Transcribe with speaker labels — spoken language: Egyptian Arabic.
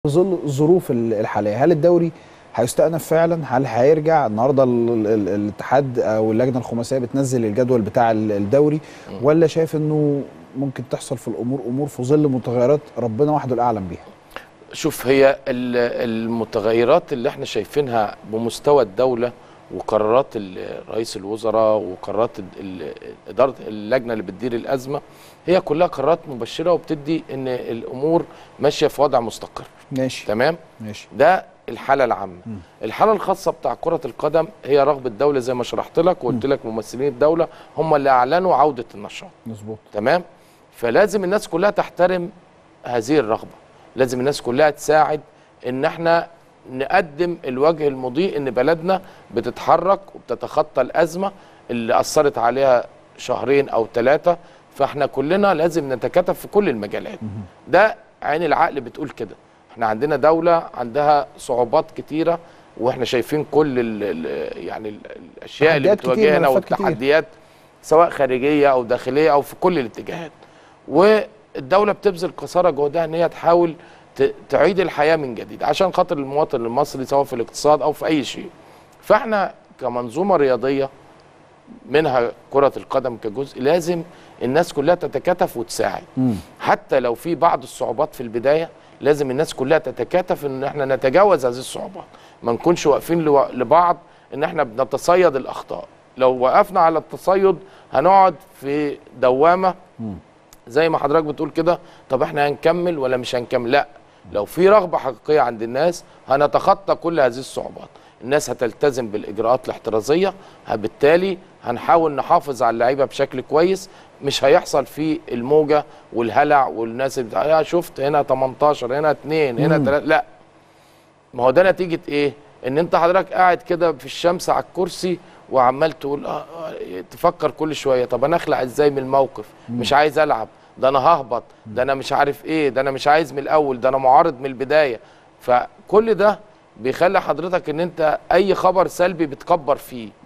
Speaker 1: في ظل الظروف ال- الحاليه هل الدوري هيستأنف فعلا هل هيرجع النهارده ال- ال- الاتحاد او اللجنه الخماسيه بتنزل الجدول بتاع ال- الدوري ولا شايف انه ممكن تحصل في الامور امور في ظل متغيرات ربنا وحده الاعلم بيها
Speaker 2: شوف هي ال- المتغيرات اللي احنا شايفينها بمستوى الدولة وقرارات ال- رئيس الوزراء وقرارات ال- ال- إدارة اللجنة اللي بتدير الأزمة هي كلها قرارات مبشرة وبتدي إن الأمور ماشية في وضع مستقر
Speaker 1: ماشي
Speaker 2: تمام
Speaker 1: ماشي
Speaker 2: ده الحالة العامة الحالة الخاصة بتاع كرة القدم هي رغبة الدولة زي ما شرحت لك وقلت لك ممثلين الدولة هم اللي أعلنوا عودة النشاط
Speaker 1: مظبوط
Speaker 2: تمام فلازم الناس كلها تحترم هذه الرغبه لازم الناس كلها تساعد ان احنا نقدم الوجه المضيء ان بلدنا بتتحرك وبتتخطى الازمه اللي اثرت عليها شهرين او ثلاثه فاحنا كلنا لازم نتكاتف في كل المجالات ده عين العقل بتقول كده احنا عندنا دوله عندها صعوبات كتيره واحنا شايفين كل ال ال يعني ال- الاشياء اللي
Speaker 1: تحديات كتير،
Speaker 2: بتواجهنا
Speaker 1: ملفات كتير.
Speaker 2: والتحديات سواء خارجيه او داخليه او في كل الاتجاهات والدوله بتبذل قصارى جهدها ان هي تحاول ت- تعيد الحياه من جديد عشان خاطر المواطن المصري سواء في الاقتصاد او في اي شيء فاحنا كمنظومه رياضيه منها كره القدم كجزء لازم الناس كلها تتكاتف وتساعد
Speaker 1: مم.
Speaker 2: حتى لو في بعض الصعوبات في البدايه لازم الناس كلها تتكاتف ان احنا نتجاوز هذه الصعوبات ما نكونش واقفين لو- لبعض ان احنا بنتصيد الاخطاء لو وقفنا على التصيد هنقعد في دوامه زي ما حضرتك بتقول كده طب احنا هنكمل ولا مش هنكمل لا لو في رغبه حقيقيه عند الناس هنتخطى كل هذه الصعوبات الناس هتلتزم بالاجراءات الاحترازيه بالتالي هنحاول نحافظ على اللعيبه بشكل كويس مش هيحصل فيه الموجه والهلع والناس اللي بتاع- يا شفت هنا 18 هنا 2 هنا 3 لا ما هو ده نتيجه ايه ان انت حضرتك قاعد كده في الشمس على الكرسي وعمال تقول آه آه تفكر كل شويه طب انا اخلع ازاي من الموقف مش عايز العب ده انا ههبط ده انا مش عارف ايه ده انا مش عايز من الاول ده انا معارض من البدايه فكل ده بيخلي حضرتك ان انت اي خبر سلبي بتكبر فيه